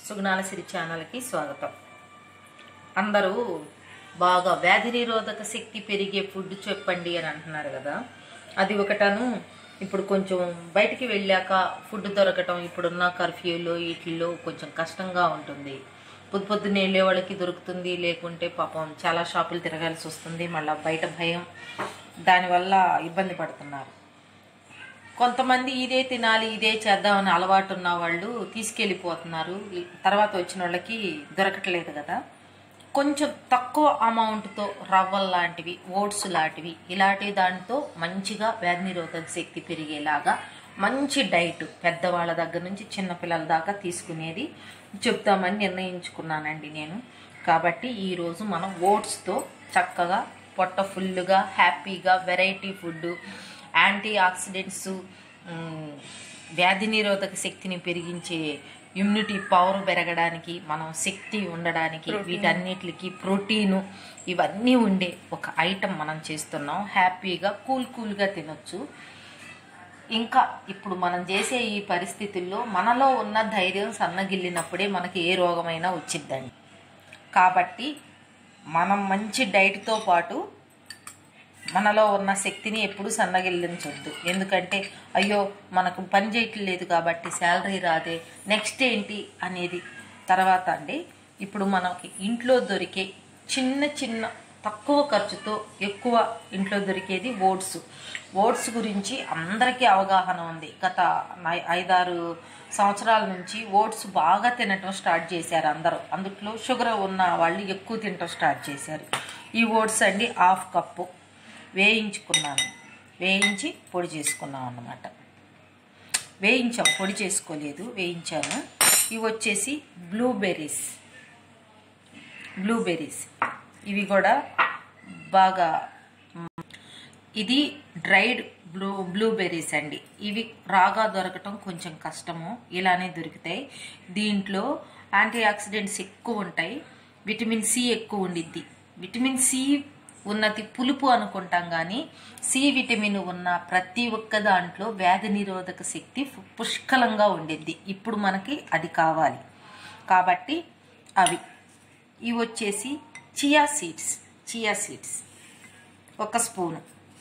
సుగుణాల సిరి ఛానల్కి స్వాగతం అందరూ బాగా వ్యాధి నిరోధక శక్తి పెరిగే ఫుడ్ చెప్పండి అని అంటున్నారు కదా అది ఒకటను ఇప్పుడు కొంచెం బయటికి వెళ్ళాక ఫుడ్ దొరకటం ఇప్పుడున్న కర్ఫ్యూలో వీటిల్లో కొంచెం కష్టంగా ఉంటుంది పొద్దు పొద్దున్న వెళ్ళే వాళ్ళకి దొరుకుతుంది లేకుంటే పాపం చాలా షాపులు తిరగాల్సి వస్తుంది మళ్ళీ బయట భయం దానివల్ల ఇబ్బంది పడుతున్నారు కొంతమంది ఇదే తినాలి ఇదే చేద్దామని అలవాటు ఉన్న వాళ్ళు తీసుకెళ్ళిపోతున్నారు తర్వాత వచ్చిన వాళ్ళకి దొరకట్లేదు కదా కొంచెం తక్కువ అమౌంట్తో రవ్వల్ లాంటివి ఓట్స్ లాంటివి ఇలాంటి దాంతో మంచిగా వ్యాధి నిరోధక శక్తి పెరిగేలాగా మంచి డైట్ పెద్దవాళ్ళ దగ్గర నుంచి చిన్నపిల్లల దాకా తీసుకునేది చెప్తామని నిర్ణయించుకున్నానండి నేను కాబట్టి ఈరోజు మనం ఓట్స్తో చక్కగా పొట్ట ఫుల్గా హ్యాపీగా వెరైటీ ఫుడ్ యాంటీ ఆక్సిడెంట్స్ మ్, వ్యాధి నిరోధక శక్తిని పెరిగించే ఇమ్యూనిటీ పవర్ పెరగడానికి మనం శక్తి ఉండడానికి వీటన్నిటికి ప్రోటీను ఇవన్నీ ఉండే ఒక ఐటమ్ మనం చేస్తున్నాం హ్యాపీగా కూల్ కూల్గా తినొచ్చు ఇంకా ఇప్పుడు మనం చేసే ఈ పరిస్థితుల్లో మనలో ఉన్న ధైర్యం సన్నగిల్లినప్పుడే మనకి ఏ రోగమైనా వచ్చిద్దండి కాబట్టి మనం మంచి డైట్తో పాటు మనలో ఉన్న శక్తిని ఎప్పుడు సన్నగిల్లించొద్దు ఎందుకంటే అయ్యో మనకు పని చేయట్లేదు కాబట్టి శాలరీ రాదే నెక్స్ట్ ఏంటి అనేది తర్వాత అండి ఇప్పుడు మనకి ఇంట్లో దొరికే చిన్న చిన్న తక్కువ ఖర్చుతో ఎక్కువ ఇంట్లో దొరికేది ఓట్స్ ఓట్స్ గురించి అందరికీ అవగాహన ఉంది గత నై- ఐదారు సంవత్సరాల నుంచి ఓట్స్ బాగా తినటం స్టార్ట్ చేశారు అందరూ అందుట్లో షుగర్ ఉన్న వాళ్ళు ఎక్కువ తినటం స్టార్ట్ చేశారు ఈ ఓట్స్ అండి హాఫ్ కప్పు వేయించుకున్నాను వేయించి పొడి చేసుకున్నాం అన్నమాట వేయించాం పొడి చేసుకోలేదు వేయించాను ఇవి వచ్చేసి బ్లూబెర్రీస్ బ్లూబెర్రీస్ ఇవి కూడా బాగా మ్, ఇది డ్రైడ్ బ్లూ బ్లూబెర్రీస్ అండి ఇవి రాగా దొరకటం కొంచెం కష్టము ఇలానే దొరుకుతాయి దీంట్లో యాంటీ ఆక్సిడెంట్స్ ఎక్కువ ఉంటాయి విటమిన్ సి ఎక్కువ ఉండిద్ది విటమిన్ సి ఉన్నది పులుపు అనుకుంటాం కానీ సి విటమిన్ ఉన్న ప్రతి ఒక్క దాంట్లో వ్యాధి నిరోధక శక్తి పు- పుష్కలంగా ఉండిద్ది ఇప్పుడు మనకి అది కావాలి కాబట్టి అవి ఇవి వచ్చేసి చియా సీడ్స్ చియా సీడ్స్ ఒక స్పూను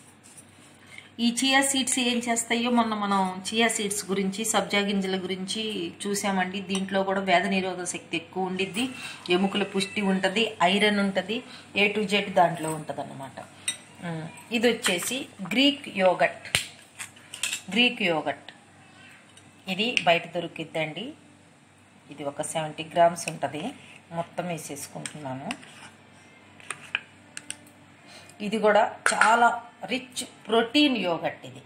ఈ చియా సీడ్స్ ఏం చేస్తాయో మొన్న మనం చియా సీడ్స్ గురించి సబ్జా గింజల గురించి చూసామండి దీంట్లో కూడా వ్యాధి నిరోధక శక్తి ఎక్కువ ఉండిద్ది ఎముకల పుష్టి ఉంటుంది ఐరన్ ఉంటుంది ఏ టు జెడ్ దాంట్లో ఉంటుంది అన్నమాట ఇది వచ్చేసి గ్రీక్ యోగట్ గ్రీక్ యోగట్ ఇది బయట దొరికిద్దండి ఇది ఒక సెవెంటీ గ్రామ్స్ ఉంటుంది మొత్తం వేసేసుకుంటున్నాను ఇది కూడా చాలా రిచ్ ప్రోటీన్ యోగట్ ఇది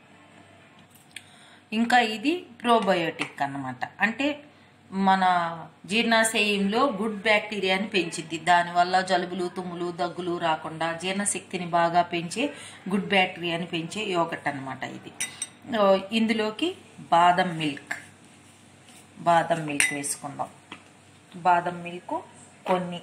ఇంకా ఇది ప్రోబయోటిక్ అన్నమాట అంటే మన జీర్ణాశయంలో గుడ్ బ్యాక్టీరియాని పెంచిద్ది దానివల్ల జలుబులు తుమ్ములు దగ్గులు రాకుండా జీర్ణశక్తిని బాగా పెంచే గుడ్ బ్యాక్టీరియాని పెంచే యోగట్ అన్నమాట ఇది ఓ, ఇందులోకి బాదం మిల్క్ బాదం మిల్క్ వేసుకుందాం బాదం మిల్క్ కొన్ని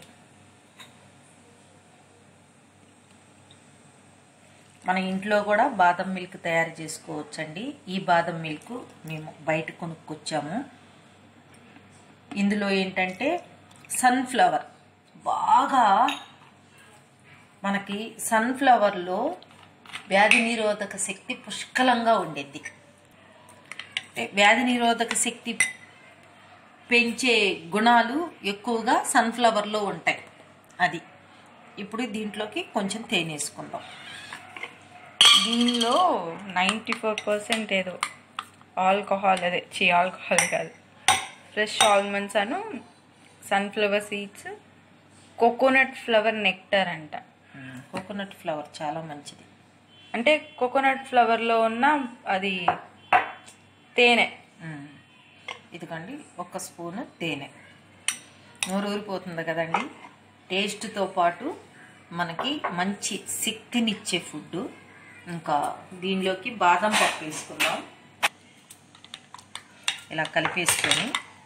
మన ఇంట్లో కూడా బాదం మిల్క్ తయారు చేసుకోవచ్చండి ఈ బాదం మిల్క్ మేము బయట కొనుక్కొచ్చాము ఇందులో ఏంటంటే సన్ఫ్లవర్ బాగా మనకి సన్ఫ్లవర్లో వ్యాధి నిరోధక శక్తి పుష్కలంగా ఉండేది అంటే వ్యాధి నిరోధక శక్తి పెంచే గుణాలు ఎక్కువగా సన్ఫ్లవర్లో ఉంటాయి అది ఇప్పుడు దీంట్లోకి కొంచెం తేనె వేసుకుందాం దీనిలో నైంటీ ఫోర్ పర్సెంట్ ఏదో ఆల్కహాల్ అదే చి ఆల్కహాల్ కాదు ఫ్రెష్ ఆల్మండ్స్ అను sunflower seeds coconut flower nectar అంట కోకోనట్ ఫ్లవర్ చాలా మంచిది అంటే కోకోనట్ ఫ్లవర్లో ఉన్న అది తేనె మ్మ్. ఇదిగోండి ఒక స్పూను తేనె నోరు ఊరిపోతుంది కదండి టేస్ట్తో పాటు మనకి మంచి శక్తినిచ్చే ఫుడ్ ఇంకా దీనిలోకి బాదం పప్పు వేసుకుందాం ఇలా కలిపేసుకొని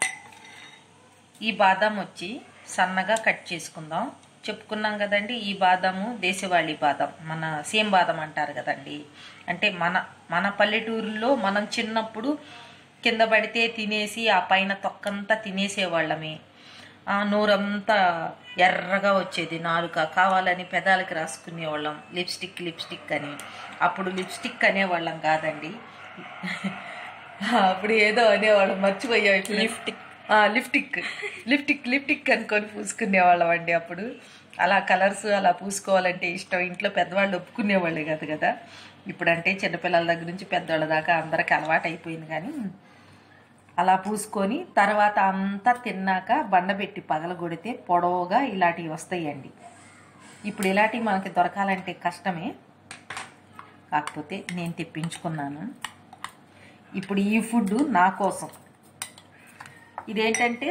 ఈ బాదం వచ్చి సన్నగా కట్ చేసుకుందాం చెప్పుకున్నాం కదండి ఈ బాదము దేశవాళీ బాదం మన సేమ్ బాదం అంటారు కదండి అంటే మన మన పల్లెటూరులో మనం చిన్నప్పుడు కింద పడితే తినేసి ఆ పైన తొక్కంతా తినేసేవాళ్ళమే ఆ నోరంతా ఎర్రగా వచ్చేది నాలుక కావాలని పెదాలకి రాసుకునేవాళ్ళం లిప్స్టిక్ లిప్స్టిక్ అని అప్పుడు లిప్స్టిక్ అనేవాళ్ళం కాదండి అప్పుడు ఏదో అనేవాళ్ళం మర్చిపోయాం ఇప్పుడు లిప్టిక్ లిప్టిక్ లిప్టిక్ లిప్టిక్ అనుకొని పూసుకునేవాళ్ళం అండి అప్పుడు అలా కలర్స్ అలా పూసుకోవాలంటే ఇష్టం ఇంట్లో పెద్దవాళ్ళు ఒప్పుకునేవాళ్ళు కదా కదా ఇప్పుడంటే చిన్నపిల్లల దగ్గర నుంచి పెద్దవాళ్ళ దాకా అందరికి అలవాటు అయిపోయింది కానీ అలా పూసుకొని తర్వాత అంతా తిన్నాక బండబెట్టి పగలగొడితే పొడవుగా ఇలాంటివి వస్తాయండి ఇప్పుడు ఇలాంటివి మనకి దొరకాలంటే కష్టమే కాకపోతే నేను తెప్పించుకున్నాను ఇప్పుడు ఈ ఫుడ్ నా కోసం ఇదేంటంటే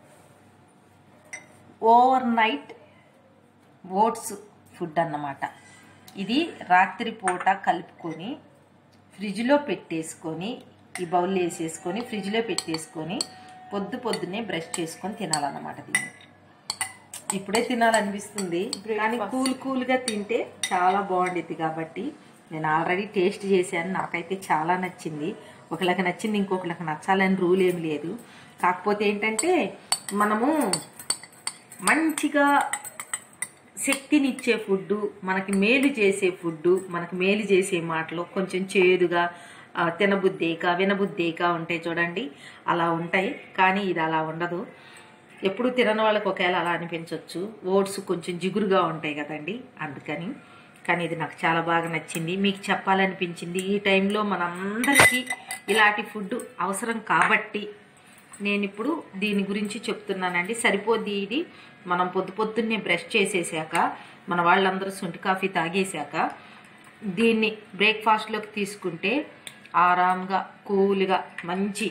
ఓవర్ నైట్ ఓట్స్ ఫుడ్ అన్నమాట ఇది రాత్రి పూట కలుపుకొని ఫ్రిడ్జ్లో పెట్టేసుకొని ఈ బౌల్ వేసేసుకొని ఫ్రిడ్జ్లో పెట్టేసుకొని పొద్దు పొద్దున్నే బ్రష్ చేసుకొని తినాలన్నమాట దీన్ని ఇప్పుడే తినాలనిపిస్తుంది కానీ కూల్ కూల్గా తింటే చాలా బాగుండిద్ది కాబట్టి నేను ఆల్రెడీ టేస్ట్ చేశాను నాకైతే చాలా నచ్చింది ఒకళ్ళకి నచ్చింది ఇంకొకళ్ళకి నచ్చాలని రూల్ ఏం లేదు కాకపోతే ఏంటంటే మనము మంచిగా శక్తినిచ్చే ఫుడ్ మనకి మేలు చేసే ఫుడ్ మనకి మేలు చేసే మాటలు కొంచెం చేదుగా ఆ, తినబుద్దేక వినబుద్దేక ఉంటాయి చూడండి అలా ఉంటాయి కానీ ఇది అలా ఉండదు ఎప్పుడు తినని వాళ్ళకి ఒకవేళ అలా అనిపించవచ్చు ఓట్స్ కొంచెం జిగురుగా ఉంటాయి కదండి అందుకని కానీ ఇది నాకు చాలా బాగా నచ్చింది మీకు చెప్పాలనిపించింది ఈ టైంలో మనందరికీ ఇలాంటి ఫుడ్ అవసరం కాబట్టి నేను ఇప్పుడు దీని గురించి చెప్తున్నానండి సరిపోద్ది ఇది మనం పొద్దు పొద్దున్నే బ్రష్ చేసేసాక మన వాళ్ళందరూ శుంఠి కాఫీ తాగేశాక దీన్ని బ్రేక్ఫాస్ట్లోకి తీసుకుంటే ఆరాంగా కూల్గా మంచి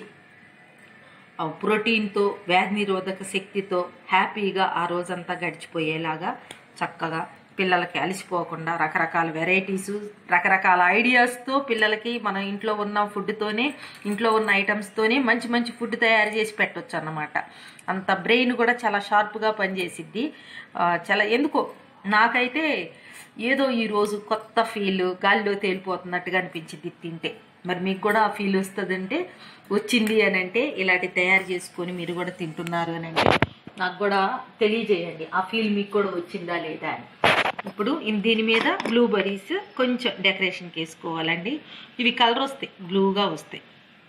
ఆ ప్రోటీన్తో వ్యాధి నిరోధక శక్తితో హ్యాపీగా ఆ రోజంతా గడిచిపోయేలాగా చక్కగా పిల్లలకి అలసిపోకుండా రకరకాల వెరైటీస్ రకరకాల ఐడియాస్తో పిల్లలకి మన ఇంట్లో ఉన్న ఫుడ్తోనే ఇంట్లో ఉన్న ఐటమ్స్తోనే మంచి మంచి ఫుడ్ తయారు చేసి పెట్టొచ్చు అన్నమాట అంత బ్రెయిన్ కూడా చాలా షార్ప్గా పనిచేసిద్ది ఆ, చాలా ఎందుకో నాకైతే ఏదో ఈ రోజు కొత్త ఫీల్ గాలిలో తేలిపోతున్నట్టుగా అనిపించింది ఇది తింటే మరి మీకు కూడా ఆ ఫీల్ వస్తుందంటే వచ్చింది అని అంటే ఇలాంటి తయారు చేసుకొని మీరు కూడా తింటున్నారు అని అంటే నాకు కూడా తెలియజేయండి ఆ ఫీల్ మీకు కూడా వచ్చిందా లేదా అని ఇప్పుడు ఇన్ దీని మీద బ్లూబెర్రీస్ కొంచెం డెకరేషన్కి వేసుకోవాలండి ఇవి కలర్ వస్తాయి బ్లూగా వస్తాయి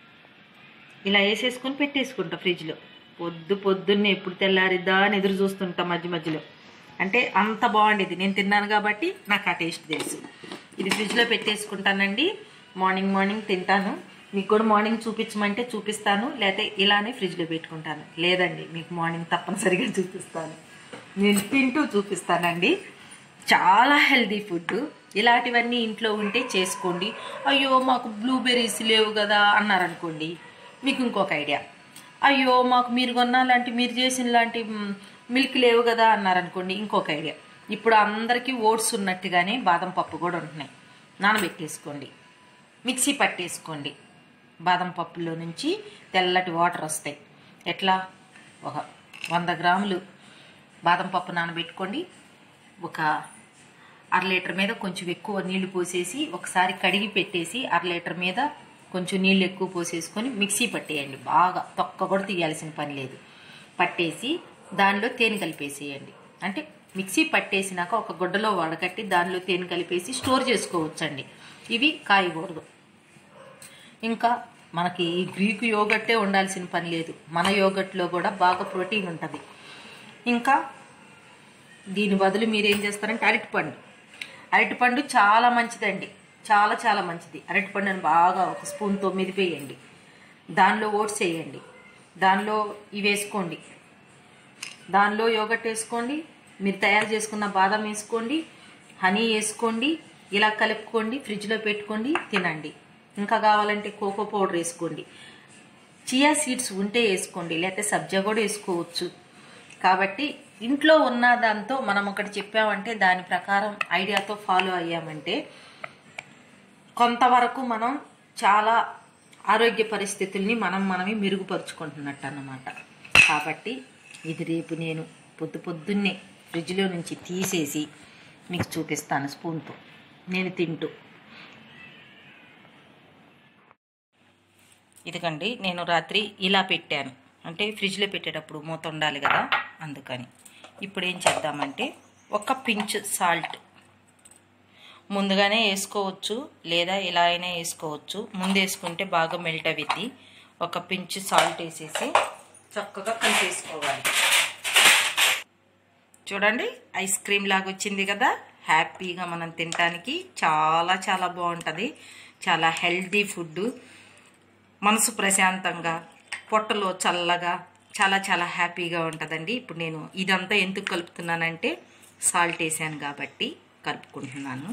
ఇలా వేసేసుకొని పెట్టేసుకుంటా ఫ్రిడ్జ్లో పొద్దు పొద్దున్నే ఎప్పుడు తెల్లారిద్దా అని ఎదురు చూస్తుంటా మధ్య మధ్యలో అంటే అంత బాగుండేది నేను తిన్నాను కాబట్టి నాకు ఆ టేస్ట్ తెలుసు ఇది ఫ్రిడ్జ్లో పెట్టేసుకుంటానండి మార్నింగ్ మార్నింగ్ తింటాను మీకు కూడా మార్నింగ్ చూపించమంటే చూపిస్తాను లేకపోతే ఇలానే ఫ్రిడ్జ్లో పెట్టుకుంటాను లేదండి మీకు మార్నింగ్ తప్పనిసరిగా చూపిస్తాను నేను తింటూ చూపిస్తానండి చాలా హెల్దీ ఫుడ్ ఇలాంటివన్నీ ఇంట్లో ఉంటే చేసుకోండి అయ్యో మాకు బ్లూబెర్రీస్ లేవు కదా అన్నారనుకోండి మీకు ఇంకొక ఐడియా అయ్యో మాకు మీరు కొన్న లాంటి మీరు చేసిన లాంటి మ్, మిల్క్ లేవు కదా అన్నారనుకోండి ఇంకొక ఐడియా ఇప్పుడు అందరికీ ఓట్స్ ఉన్నట్టుగానే బాదం పప్పు కూడా ఉంటున్నాయి నానబెట్టేసుకోండి మిక్సీ పట్టేసుకోండి బాదం పప్పులో నుంచి తెల్లటి వాటర్ వస్తాయి ఎట్లా ఒక వంద గ్రాములు బాదం పప్పు నానబెట్టుకోండి ఒక అర లీటర్ మీద కొంచెం ఎక్కువ నీళ్లు పోసేసి ఒకసారి కడిగి పెట్టేసి అర లీటర్ మీద కొంచెం నీళ్ళు ఎక్కువ పోసేసుకొని మిక్సీ పట్టేయండి బాగా తొక్క కూడా తీయాల్సిన పని లేదు పట్టేసి దానిలో తేనె కలిపేసేయండి అంటే మిక్సీ పట్టేసినాక ఒక గుడ్డలో వడకట్టి దానిలో తేనె కలిపేసి స్టోర్ చేసుకోవచ్చండి ఇవి కాయకూడదు ఇంకా మనకి ఈ గ్రీకు యోగట్టే ఉండాల్సిన పని లేదు మన యోగట్లో కూడా బాగా ప్రోటీన్ ఉంటుంది ఇంకా దీని బదులు మీరు ఏం చేస్తారంటే అరటిపండు అరటిపండు చాలా మంచిదండి చాలా చాలా మంచిది అరటిపండుని బాగా ఒక స్పూన్తో మెదిపేయండి దానిలో ఓట్స్ వేయండి దానిలో ఇవి వేసుకోండి దానిలో యోగట్ వేసుకోండి మీరు తయారు చేసుకున్న బాదం వేసుకోండి హనీ వేసుకోండి ఇలా కలుపుకోండి ఫ్రిడ్జ్లో పెట్టుకోండి తినండి ఇంకా కావాలంటే కోకో పౌడర్ వేసుకోండి చియా సీడ్స్ ఉంటే వేసుకోండి లేకపోతే సబ్జా కూడా వేసుకోవచ్చు కాబట్టి ఇంట్లో ఉన్న దాంతో మనం ఒకటి చెప్పామంటే దాని ప్రకారం ఐడియాతో ఫాలో అయ్యామంటే కొంతవరకు మనం చాలా ఆరోగ్య పరిస్థితుల్ని మనం మనమే మెరుగుపరుచుకుంటున్నట్టు అన్నమాట కాబట్టి ఇది రేపు నేను పొద్దు పొద్దున్నే ఫ్రిడ్జ్లో నుంచి తీసేసి మీకు చూపిస్తాను స్పూన్తో నేను తింటూ ఇదిగండి నేను రాత్రి ఇలా పెట్టాను అంటే ఫ్రిడ్జ్లో పెట్టేటప్పుడు మూత ఉండాలి కదా అందుకని ఇప్పుడు ఏం చేద్దామంటే ఒక పించ్ సాల్ట్ ముందుగానే వేసుకోవచ్చు లేదా ఇలా అయినా వేసుకోవచ్చు ముందు వేసుకుంటే బాగా మెల్ట్ అవుద్ది ఒక పించ్ సాల్ట్ వేసేసి చక్కగా కలిపేసుకోవాలి చూడండి ఐస్ క్రీమ్ లాగా వచ్చింది కదా హ్యాపీగా మనం తినడానికి చాలా చాలా బాగుంటుంది చాలా హెల్దీ ఫుడ్ మనసు ప్రశాంతంగా పొట్టలో చల్లగా చాలా చాలా హ్యాపీగా ఉంటుందండి ఇప్పుడు నేను ఇదంతా ఎందుకు కలుపుతున్నానంటే సాల్ట్ వేసాను కాబట్టి కలుపుకుంటున్నాను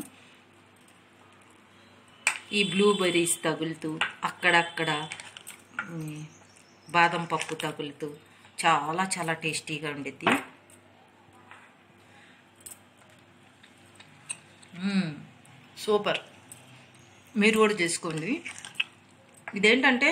ఈ బ్లూబెర్రీస్ తగులుతూ అక్కడక్కడ ఉమ్, బాదం పప్పు తగులుతూ చాలా చాలా టేస్టీగా ఉండిద్ది మ్మ్. సూపర్ మీరు కూడా చేసుకోండి ఇదేంటంటే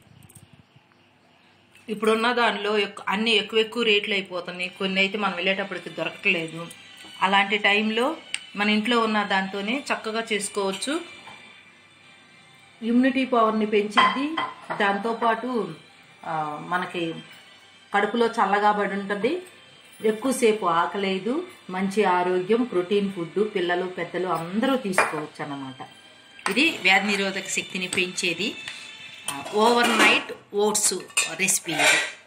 ఇప్పుడున్న దానిలో ఎక్కు- అన్ని ఎక్కువ ఎక్కువ రేట్లు అయిపోతున్నాయి కొన్ని అయితే మనం వెళ్ళేటప్పటికి దొరకట్లేదు అలాంటి టైంలో మన ఇంట్లో ఉన్న దాంతోనే చక్కగా చేసుకోవచ్చు ఇమ్యూనిటీ పవర్ని పెంచిద్ది దాంతోపాటు ఆ, మనకి కడుపులో చల్లగా పడి ఉంటుంది ఎక్కువసేపు ఆకలేదు మంచి ఆరోగ్యం ప్రోటీన్ ఫుడ్ పిల్లలు పెద్దలు అందరూ తీసుకోవచ్చు అన్నమాట ఇది వ్యాధి నిరోధక శక్తిని పెంచేది ఓవర్ నైట్ ఓట్స్ రెసిపీ ఇది